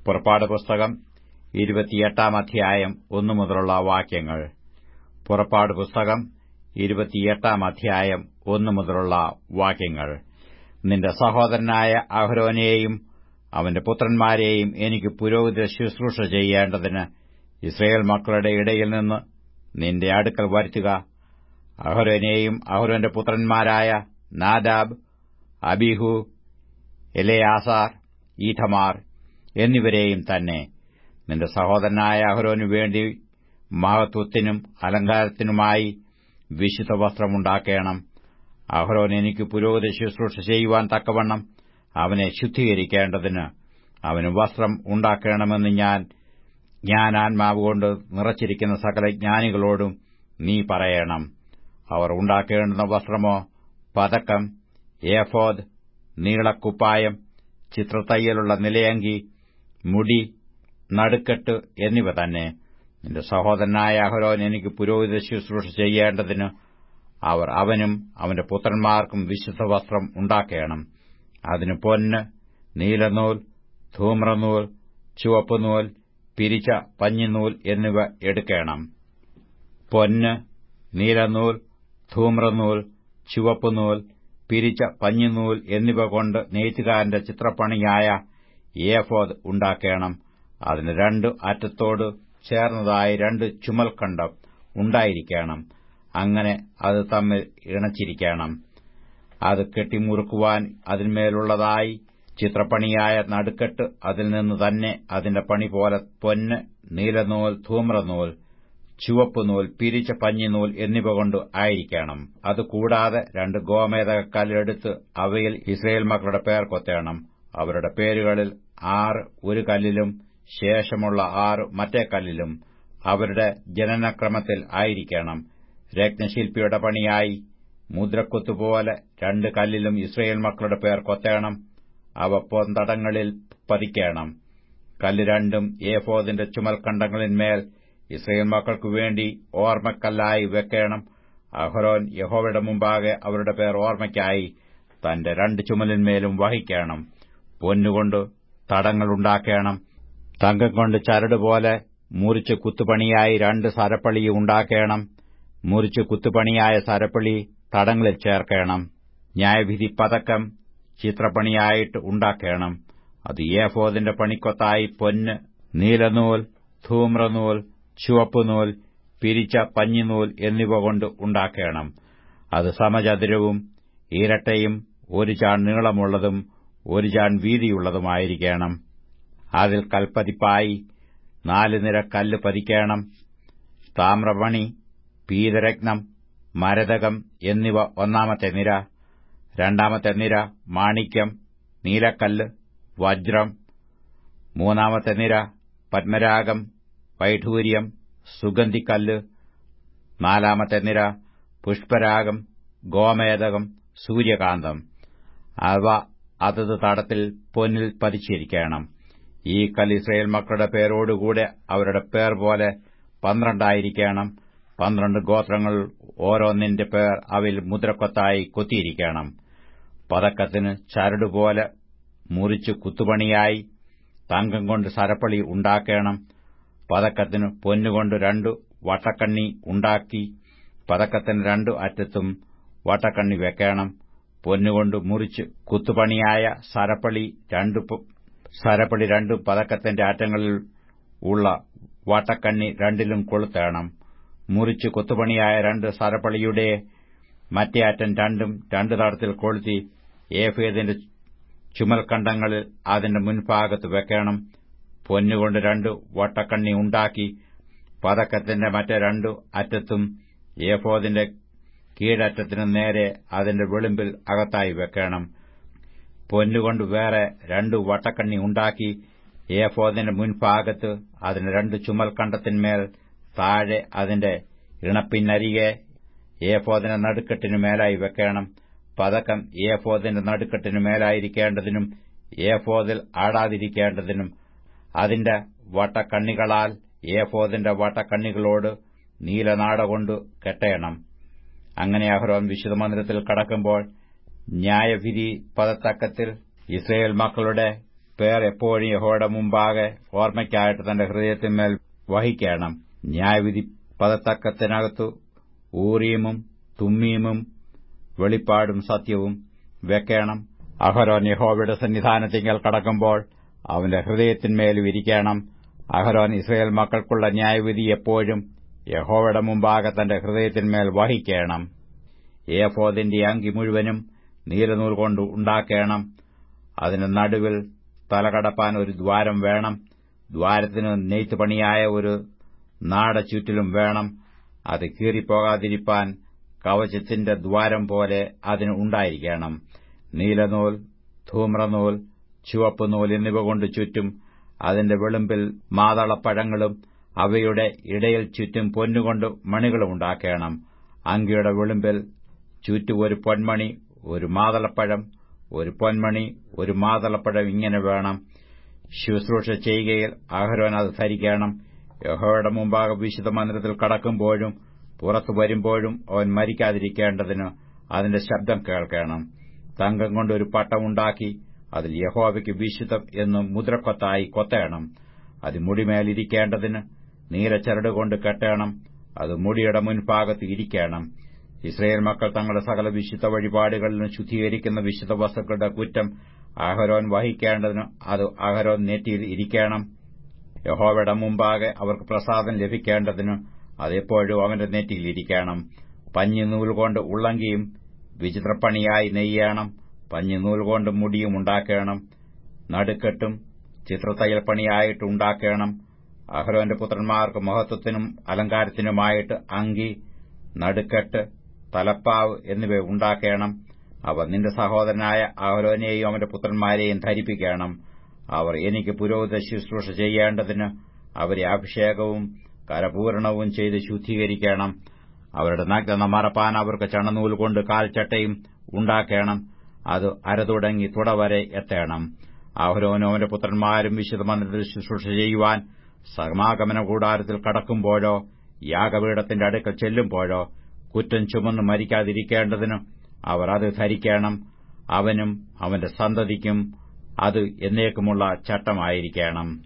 പുറപ്പാട് പുസ്തകം ഇരുപത്തിയെട്ടാം അധ്യായം ഒന്നു മുതലുള്ള വാക്യങ്ങൾ പുറപ്പാട് പുസ്തകം ഇരുപത്തിയെട്ടാം അധ്യായം ഒന്നു മുതലുള്ള വാക്യങ്ങൾ നിന്റെ സഹോദരനായ അഹ്രോനെയും അവന്റെ പുത്രന്മാരെയും എനിക്ക് പുരോഹിത ശുശ്രൂഷ ചെയ്യേണ്ടതിന് ഇസ്രയേൽ മക്കളുടെ ഇടയിൽ നിന്ന് നിന്റെ അടുക്കൽ വരുത്തുക അഹ്രോനെയും അഹ്രോന്റെ പുത്രന്മാരായ നാദാബ് അബിഹു എലെയാസാർ ഈഥമാർ എന്നിവരെയും തന്നെ നിന്റെ സഹോദരനായ അഹ്രോനു വേണ്ടി മഹത്വത്തിനും അലങ്കാരത്തിനുമായി വിശുദ്ധ വസ്ത്രമുണ്ടാക്കേണം അഹ്രോൻ എനിക്ക് പുരോഹിത ശുശ്രൂഷ ചെയ്യുവാൻ തക്കവണ്ണം അവനെ ശുദ്ധീകരിക്കേണ്ടതിന് അവന് വസ്ത്രം ഉണ്ടാക്കണമെന്ന് ഞാൻ ജ്ഞാനാത്മാവുകൊണ്ട് നിറച്ചിരിക്കുന്ന സകല ജ്ഞാനികളോടും നീ പറയണം അവർ ഉണ്ടാക്കേണ്ടുന്ന വസ്ത്രമോ പതക്കം ഏഫോദ് നീളക്കുപ്പായം ചിത്രത്തയ്യലുള്ള നിലയങ്കി മുടി നടുക്കെട്ട് എന്നിവ തന്നെ നിന്റെ സഹോദരനായ അഹരോൻ എനിക്ക് പുരോഹിത ശുശ്രൂഷ ചെയ്യേണ്ടതിന് അവർ അവനും അവന്റെ പുത്രന്മാർക്കും വിശുദ്ധ വസ്ത്രം ഉണ്ടാക്കേണം അതിന് പൊന്ന് നീലനൂൽ ധൂമ്രനൂൽ ചുവപ്പുനൂൽ പിരിച്ച പഞ്ഞിനൂൽ എന്നിവ എടുക്കണം പൊന്ന് നീലനൂൽ ധൂമ്രനൂൽ ചുവപ്പുനൂൽ പിരിച്ച പഞ്ഞിനൂൽ എന്നിവ കൊണ്ട് നെയ്ത്തുകാരന്റെ ചിത്രപ്പണിയായ ഏഫോദ് ഉണ്ടാക്കേണം അതിന് രണ്ട് അറ്റത്തോട് ചേർന്നതായി രണ്ട് ചുമൽക്കണ്ടം ഉണ്ടായിരിക്കണം അങ്ങനെ അത് തമ്മിൽ ഇണച്ചിരിക്കണം അത് കെട്ടിമുറുക്കുവാൻ അതിന്മേലുള്ളതായി ചിത്രപ്പണിയായ നടുക്കെട്ട് അതിൽ നിന്ന് തന്നെ അതിന്റെ പണി പോലെ പൊന്ന് നീലനൂൽ ധൂമ്രനൂൽ ചുവപ്പുനൂൽ പിരിച്ച പഞ്ഞിനൂൽ എന്നിവ കൊണ്ട് ആയിരിക്കണം അതുകൂടാതെ രണ്ട് ഗോമേതകക്കല്ലെടുത്ത് അവയിൽ ഇസ്രയേൽ മക്കളുടെ പേർ കൊത്തേണം അവരുടെ പേരുകളിൽ ആറ് ഒരു കല്ലിലും ശേഷമുള്ള ആറ് മറ്റേ കല്ലിലും അവരുടെ ജനനക്രമത്തിൽ ആയിരിക്കണം രത്നശില്പിയുടെ പണിയായി മുദ്രക്കൊത്തുപോലെ രണ്ട് കല്ലിലും ഇസ്രയേൽ മക്കളുടെ പേർ കൊത്തേണം അവ പൊന്തടങ്ങളിൽ പതിക്കണം കല്ല് രണ്ടും ഏഫോദിന്റെ ചുമൽക്കണ്ടങ്ങളിന്മേൽ ഇസ്രയേൽ മക്കൾക്കു വേണ്ടി ഓർമ്മക്കല്ലായി വെക്കണം അഹ്റോൻ യഹോവയുടെ മുമ്പാകെ അവരുടെ പേർ ഓർമ്മയ്ക്കായി തന്റെ രണ്ട് ചുമലിന്മേലും വഹിക്കണം പൊന്നുകൊണ്ട് തടങ്ങളുണ്ടാക്കണം തങ്കം കൊണ്ട് ചരടുപോലെ മുറിച്ച് കുത്തുപണിയായി രണ്ട് സരപ്പളി ഉണ്ടാക്കണം മുറിച്ച് കുത്തുപണിയായ സരപ്പളി തടങ്ങളിൽ ചേർക്കണം ന്യായവിധി പതക്കം ചിത്രപ്പണിയായിട്ട് ഉണ്ടാക്കണം അത് ഏഫോദിന്റെ പണിക്കൊത്തായി പൊന്ന് നീലനൂൽ ധൂമ്രനൂൽ ചുവപ്പുനൂൽ പിരിച്ച പഞ്ഞിനൂൽ എന്നിവ കൊണ്ട് ഉണ്ടാക്കണം അത് സമചതുരവും ഇരട്ടയും ഒരു ചാൺ നീളമുള്ളതും ഒരു ചാൺ വീതിയുള്ളതുമായിരിക്കണം അതിൽ കൽപ്പതിപ്പായി നാല് നിര കല്ല് പതിക്കണം താമ്രമണി പീതരത്നം മരതകം എന്നിവ ഒന്നാമത്തെ നിര രണ്ടാമത്തെ നിര മാണിക്യം നീലക്കല്ല് വജ്രം മൂന്നാമത്തെ നിര പത്മരാഗം വൈഢൂര്യം സുഗന്ധിക്കല്ല് നാലാമത്തെ നിര പുഷ്പരാഗം ഗോമേതകം സൂര്യകാന്തം അവ അതത് തടത്തിൽ പൊന്നിൽ പതിച്ചിരിക്കണം ഈ കല്ല് ഇസ്രയേൽ മക്കളുടെ പേരോടുകൂടെ അവരുടെ പേർ പോലെ പന്ത്രണ്ടായിരിക്കണം പന്ത്രണ്ട് ഗോത്രങ്ങൾ ഓരോന്നിന്റെ പേർ അവയിൽ മുദ്രക്കൊത്തായി കൊത്തിയിരിക്കണം പതക്കത്തിന് ചരടുപോലെ മുറിച്ച് കുത്തുപണിയായി തങ്കം കൊണ്ട് സരപ്പളി ഉണ്ടാക്കണം പതക്കത്തിന് പൊന്നുകൊണ്ട് രണ്ടു വട്ടക്കണ്ണി ഉണ്ടാക്കി പതക്കത്തിന് രണ്ടു അറ്റത്തും വട്ടക്കണ്ണി വെക്കണം പൊന്നുകൊണ്ട് മുറിച്ച് കുത്തുപണിയായ സരപ്പളി രണ്ടു സരപ്പളി രണ്ടും പതക്കത്തിന്റെ അറ്റങ്ങളിൽ ഉള്ള വട്ടക്കണ്ണി രണ്ടിലും കൊളുത്തേണം മുറിച്ച് കൊത്തുപണിയായ രണ്ട് സരപ്പളിയുടെ മറ്റേ അറ്റം രണ്ടും രണ്ടു തടത്തിൽ കൊളുത്തി ഏഫേദിന്റെ ചുമൽക്കണ്ടങ്ങളിൽ അതിന്റെ മുൻഭാഗത്ത് വെക്കണം പൊന്നുകൊണ്ട് രണ്ട് വട്ടക്കണ്ണി ഉണ്ടാക്കി പതക്കത്തിന്റെ മറ്റേ രണ്ടു അറ്റത്തും ഏഫോദിന്റെ കീഴറ്റത്തിനു നേരെ അതിന്റെ വെളുമ്പിൽ അകത്തായി വെക്കണം പൊന്നുകൊണ്ട് വേറെ രണ്ടു വട്ടക്കണ്ണി ഉണ്ടാക്കി ഏഫോദിന്റെ മുൻഭാഗത്ത് അതിന് രണ്ട് ചുമൽക്കണ്ടത്തിന്മേൽ താഴെ അതിന്റെ ഇണപ്പിന്നരികെ ഏഫോദിന്റെ നടുക്കെട്ടിനു മേലായി വെക്കണം പതക്കം ഏഫോദിന്റെ നടുക്കെട്ടിനു മേലായിരിക്കേണ്ടതിനും ഏഫോദിൽ ആടാതിരിക്കേണ്ടതിനും അതിന്റെ വട്ടക്കണ്ണികളാൽ ഏഫോദിന്റെ വട്ടക്കണ്ണികളോട് നീലനാടകൊണ്ട് കെട്ടേണം അങ്ങനെ അഹ്റോൻ വിശുദ്ധമന്ദിരത്തിൽ കടക്കുമ്പോൾ ന്യായവിധി പദത്തക്കത്തിൽ ഇസ്രയേൽ മക്കളുടെ പേർ എപ്പോഴും യഹോയുടെ മുമ്പാകെ ഓർമ്മയ്ക്കായിട്ട് തന്റെ ഹൃദയത്തിന്മേൽ വഹിക്കണം ന്യായവിധി പദത്തക്കത്തിനകത്തു ഊറിയമും തുമ്മീമും വെളിപ്പാടും സത്യവും വെക്കണം അഹരോൻ യഹോവയുടെ സന്നിധാനത്തിങ്കൽ കടക്കുമ്പോൾ അവന്റെ ഹൃദയത്തിന്മേൽ വിരിക്കണം അഹരോൻ ഇസ്രയേൽ മക്കൾക്കുള്ള ന്യായവിധി എപ്പോഴും യഹോവയുടെ മുമ്പാകെ തന്റെ ഹൃദയത്തിന്മേൽ വഹിക്കണം ഏഫോദിന്റെ അങ്കി മുഴുവനും നീലനൂൽ കൊണ്ട് ഉണ്ടാക്കണം അതിന് നടുവിൽ തലകടപ്പാൻ ഒരു ദ്വാരം വേണം ദ്വാരത്തിന് നെയ്ത്ത് പണിയായ ഒരു നാട ചുറ്റിലും വേണം അത് കീറിപ്പോകാതിരിപ്പാൻ കവചത്തിന്റെ ദ്വാരം പോലെ അതിന് ഉണ്ടായിരിക്കണം നീലനൂൽ ധൂമ്രനൂൽ ചുവപ്പുനൂൽ എന്നിവ കൊണ്ട് ചുറ്റും അതിന്റെ വെളുമ്പിൽ മാതളപ്പഴങ്ങളും അവയുടെ ഇടയിൽ ചുറ്റും പൊന്നുകൊണ്ട് മണികളും ഉണ്ടാക്കണം അങ്കിയുടെ വെളുമ്പിൽ ചുറ്റും ഒരു പൊന്മണി ഒരു മാതളപ്പഴം ഒരു പൊന്മണി ഒരു മാതളപ്പഴം ഇങ്ങനെ വേണം ശുശ്രൂഷ ചെയ്യുകയിൽ അഹരോൻ അത് ധരിക്കണം യഹോയുടെ മുമ്പാകെ വിശുദ്ധ മന്ദിരത്തിൽ കടക്കുമ്പോഴും പുറത്തു വരുമ്പോഴും അവൻ മരിക്കാതിരിക്കേണ്ടതിന് അതിന്റെ ശബ്ദം കേൾക്കണം തങ്കം കൊണ്ട് ഒരു പട്ടമുണ്ടാക്കി അതിൽ യഹോവയ്ക്ക് വിശുദ്ധം എന്ന് മുദ്രക്കൊത്തായി കൊത്തേണം അത് മുടിമേലിരിക്കേണ്ടതിന് നീലച്ചരട് കൊണ്ട് കെട്ടണം അത് മുടിയുടെ മുൻഭാഗത്ത് ഇരിക്കണം ഇസ്രയേൽ മക്കൾ തങ്ങളുടെ സകല വിശുദ്ധ വഴിപാടുകളിലും ശുദ്ധീകരിക്കുന്ന വിശുദ്ധ വസ്തുക്കളുടെ കുറ്റം അഹരോൻ വഹിക്കേണ്ടതിന് അത് അഹരോൻ നെറ്റിയിൽ ഇരിക്കണം യഹോവയുടെ മുമ്പാകെ അവർക്ക് പ്രസാദം ലഭിക്കേണ്ടതിന് അതെപ്പോഴും അവന്റെ നെറ്റിയിൽ ഇരിക്കണം പഞ്ഞിനൂൽ കൊണ്ട് ഉള്ളങ്കിയും വിചിത്രപ്പണിയായി നെയ്യണം പഞ്ഞിനൂൽ കൊണ്ട് മുടിയും ഉണ്ടാക്കണം നടുക്കെട്ടും ചിത്രത്തയ്യൽ പണിയായിട്ട് ഉണ്ടാക്കണം അഹരോന്റെ പുത്രന്മാർക്ക് മഹത്വത്തിനും അലങ്കാരത്തിനുമായിട്ട് അങ്കി നടുക്കെട്ട് തലപ്പാവ് എന്നിവ ഉണ്ടാക്കണം അവ നിന്റെ സഹോദരനായ അഹരോനെയും അവന്റെ പുത്രന്മാരെയും ധരിപ്പിക്കണം അവർ എനിക്ക് പുരോഹിത ശുശ്രൂഷ ചെയ്യേണ്ടതിന് അവരെ അഭിഷേകവും കരപൂരണവും ചെയ്ത് ശുദ്ധീകരിക്കണം അവരുടെ നഗ്നത മറപ്പാൻ അവർക്ക് ചണനൂൽ കൊണ്ട് കാൽച്ചട്ടയും ഉണ്ടാക്കണം അത് അരതുടങ്ങി തുടവരെ എത്തേണം അഹരോനും അവന്റെ പുത്രന്മാരും വിശുദ്ധമന്ദിരത്തിൽ ശുശ്രൂഷ ചെയ്യുവാൻ സമാഗമന കൂടാരത്തിൽ കടക്കുമ്പോഴോ യാഗപീഠത്തിന്റെ അടുക്കൽ ചെല്ലുമ്പോഴോ കുറ്റം ചുമന്ന് മരിക്കാതിരിക്കേണ്ടതിന് അവർ അത് ധരിക്കണം അവനും അവന്റെ സന്തതിക്കും അത് എന്നേക്കുമുള്ള ചട്ടമായിരിക്കണം